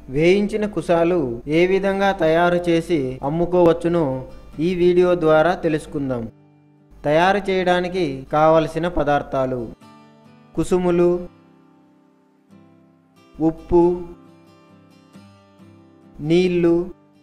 వేయించిన కుసాలు ఏ విధంగా తయారు చేసి అమ్ముకోవచ్చునో ఈ వీడియో ద్వారా తెలుసుకుందాం తయారు చేయడానికి కావలసిన పదార్థాలు కుసుములు ఉప్పు నీళ్ళు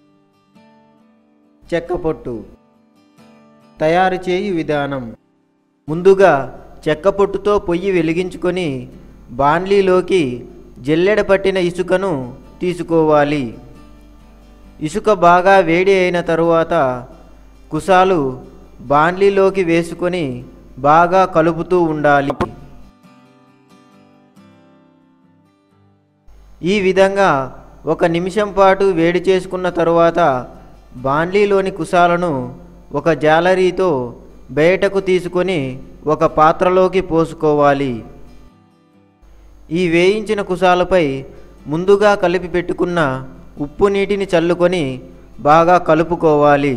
చెక్క పొట్టు తయారు చేయు విధానం ముందుగా చెక్క పొట్టుతో పొయ్యి వెలిగించుకొని బాండ్లీలోకి జల్లెడ పట్టిన ఇసుకను తీసుకోవాలి ఇసుక బాగా వేడి అయిన తరువాత కుసాలు బాండ్లీలోకి వేసుకొని బాగా కలుపుతూ ఉండాలి ఈ విధంగా ఒక నిమిషం పాటు వేడి చేసుకున్న తరువాత బాండ్లీలోని కుసాలను ఒక జాలరీతో బయటకు తీసుకొని ఒక పాత్రలోకి పోసుకోవాలి ఈ వేయించిన కుసాలపై ముందుగా కలిపి పెట్టుకున్న ఉప్పు నీటిని చల్లుకొని బాగా కలుపుకోవాలి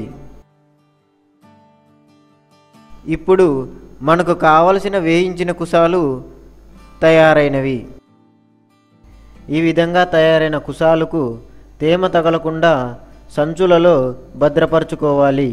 ఇప్పుడు మనకు కావలసిన వేయించిన కుసాలు తయారైనవి ఈ విధంగా తయారైన కుసాలకు తేమ తగలకుండా సంచులలో భద్రపరచుకోవాలి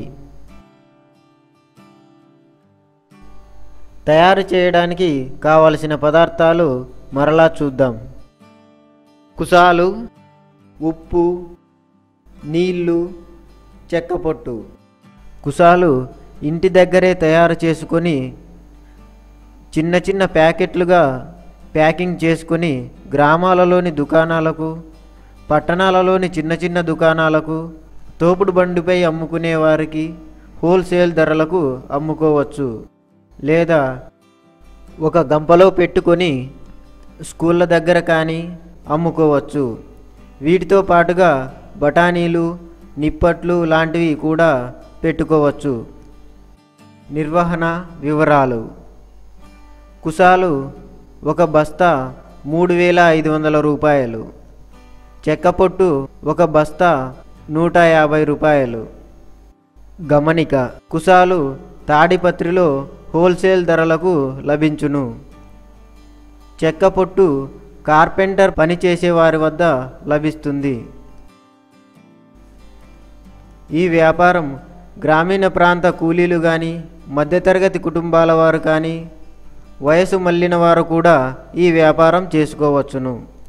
తయారు చేయడానికి కావలసిన పదార్థాలు మరలా చూద్దాం కుసాలు ఉప్పు నీళ్ళు చెక్క పొట్టు కుసాలు ఇంటి దగ్గరే తయారు చేసుకొని చిన్న చిన్న ప్యాకెట్లుగా ప్యాకింగ్ చేసుకొని గ్రామాలలోని దుకాణాలకు పట్టణాలలోని చిన్న చిన్న దుకాణాలకు తోపుడు బండిపై అమ్ముకునే వారికి హోల్సేల్ ధరలకు అమ్ముకోవచ్చు లేదా ఒక గంపలో పెట్టుకొని స్కూళ్ళ దగ్గర కానీ అమ్ముకోవచ్చు వీటితో పాటుగా బఠానీలు నిప్పట్లు లాంటివి కూడా పెట్టుకోవచ్చు నిర్వహణ వివరాలు కుసాలు ఒక బస్తా మూడు వేల ఐదు వందల రూపాయలు చెక్క పొట్టు ఒక బస్తా నూట యాభై రూపాయలు గమనిక కుసాలు తాడిపత్రిలో హోల్సేల్ ధరలకు లభించును చెక్క పొట్టు కార్పెంటర్ పనిచేసే వారి వద్ద లభిస్తుంది ఈ వ్యాపారం గ్రామీణ ప్రాంత కూలీలు కానీ మధ్యతరగతి కుటుంబాల వారు కానీ వయసు మళ్ళిన వారు కూడా ఈ వ్యాపారం చేసుకోవచ్చును